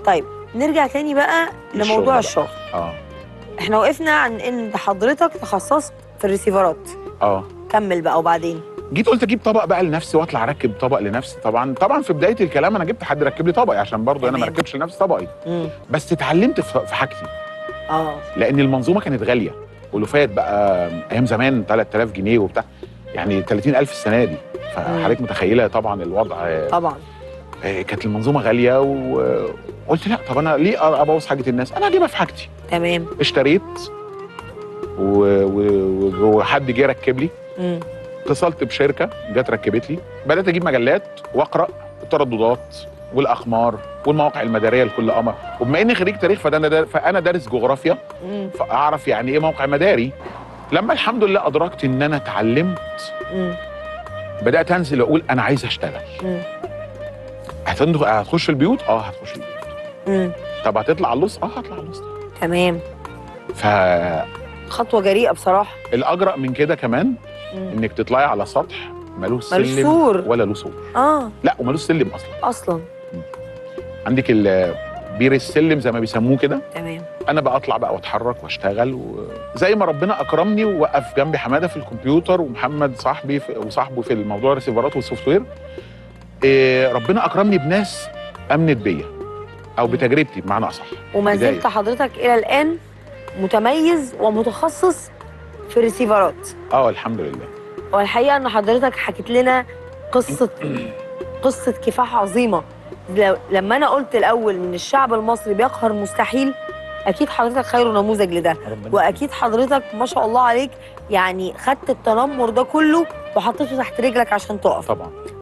طيب نرجع تاني بقى للشغل لموضوع بقى. الشغل اه احنا وقفنا عن ان حضرتك تخصصت في الريسيفرات اه كمل بقى وبعدين جيت قلت اجيب طبق بقى لنفسي واطلع اركب طبق لنفسي طبعا طبعا في بدايه الكلام انا جبت حد يركب لي طبقي عشان برضه انا ما تمام. ركبش لنفسي طبقي امم بس اتعلمت في في حاجتي اه لان المنظومه كانت غاليه ولوفات بقى ايام زمان 3000 جنيه وبتاع يعني 30000 السنه دي فحضرتك متخيله طبعا الوضع آه، طبعا آه، كانت المنظومه غاليه وقلت لا طب انا ليه ابوظ حاجه الناس انا هجيبها في حاجتي تمام اشتريت و- و- وحد جه ركب لي امم اتصلت بشركه جت ركبت لي بدات اجيب مجلات واقرا الترددات والاقمار والمواقع المداريه لكل قمر وبما اني خريج تاريخ فده انا دا فانا دارس جغرافيا امم فاعرف يعني ايه موقع مداري لما الحمد لله ادركت ان انا اتعلمت امم بدات انزل واقول انا عايز اشتغل امم هتندخ- هتخش البيوت اه هتخش البيوت امم طب هتطلع على اللص اه هطلع على اللص تمام فالاجرأ خطوه جريئه بصراحه من كده كمان مم. انك تطلعي على سطح ملوش ملوش سلم سور. ولا له سور اه لا وملوش سلم اصلا اصلا عندك ال- بير السلم زي ما بيسموه كده تمام انا بقى اطلع بقى واتحرك واشتغل وزي ما ربنا اكرمني ووقف جنبي حماده في الكمبيوتر ومحمد صاحبي في وصاحبه في الموضوع الريسيفرات والسوفت وير إيه ربنا اكرمني بناس امنت بيا او بتجربتي بمعنى اصح وما بداية. زلت حضرتك الى الان متميز ومتخصص في الريسيفرات اه الحمد لله والحقيقه ان حضرتك حكيت لنا قصه قصه كفاح عظيمه لو- لما انا قلت الاول ان الشعب المصري بيقهر المستحيل اكيد حضرتك خير نموذج لده واكيد حضرتك ما شاء الله عليك يعني خدت التنمر ده كله وحطيته تحت رجلك عشان تقف طبعا